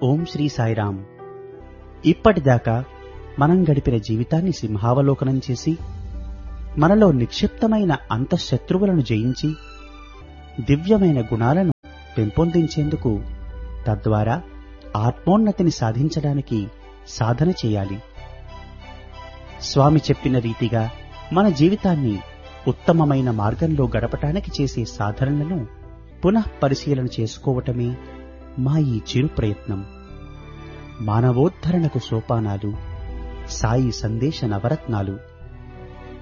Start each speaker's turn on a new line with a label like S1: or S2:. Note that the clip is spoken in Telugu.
S1: ఓం శ్రీ సాయిరాం ఇప్పటిదాకా మనం గడిపిన జీవితాన్ని సింహావలోకనం చేసి మనలో నిక్షిప్తమైన అంతఃశత్రువులను జయించి దివ్యమైన గుణాలను పెంపొందించేందుకు తద్వారా ఆత్మోన్నతిని సాధించడానికి సాధన చేయాలి స్వామి చెప్పిన రీతిగా మన జీవితాన్ని ఉత్తమమైన మార్గంలో గడపటానికి చేసే సాధనలను పునః పరిశీలన చేసుకోవటమే మా ఈ చిరు ప్రయత్నం మానవోద్ధరణకు సోపానాలు సాయి సందేశ నవరత్నాలు